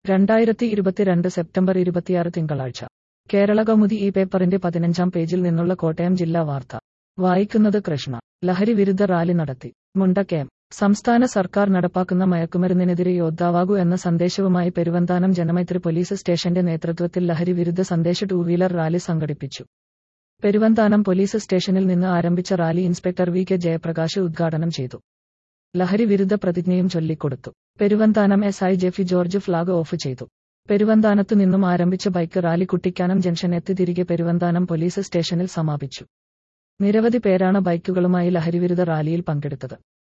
രണ്ടായിരത്തി ഇരുപത്തിരണ്ട് സെപ്റ്റംബർ ഇരുപത്തിയാറ് തിങ്കളാഴ്ച കേരള കൗമുദി ഈ പേപ്പറിന്റെ പതിനഞ്ചാം പേജിൽ നിന്നുള്ള കോട്ടയം ജില്ലാ വാർത്ത വായിക്കുന്നത് കൃഷ്ണ ലഹരി വിരുദ്ധ റാലി നടത്തി മുണ്ടക്കയം സംസ്ഥാന സർക്കാർ നടപ്പാക്കുന്ന മയക്കുമരുന്നിനെതിരെ യോദ്ധാവാകൂ എന്ന സന്ദേശവുമായി പെരുവന്താനം ജനമൈത്രി പോലീസ് സ്റ്റേഷന്റെ നേതൃത്വത്തിൽ ലഹരി വിരുദ്ധ സന്ദേശ ടൂ വീലർ റാലി സംഘടിപ്പിച്ചു പെരുവന്താനം പോലീസ് സ്റ്റേഷനിൽ നിന്ന് ആരംഭിച്ച rally inspector V K Jayaprakash ഉദ്ഘാടനം ചെയ്തു ലഹരി വിരുദ്ധ പ്രതിജ്ഞയും ചൊല്ലിക്കൊടുത്തു Peruvanthanam S I Jeffy George flag off ചെയ്തു പെരുവന്താനത്തു നിന്നും ആരംഭിച്ച ബൈക്ക് റാലി കുട്ടിക്കാനം ജംഗ്ഷൻ എത്തി തിരികെ പെരുവന്താനം പോലീസ് സ്റ്റേഷനിൽ സമാപിച്ചു നിരവധി പേരാണ് ബൈക്കുകളുമായി ലഹരിവിരുദ്ധ റാലിയിൽ പങ്കെടുത്തത്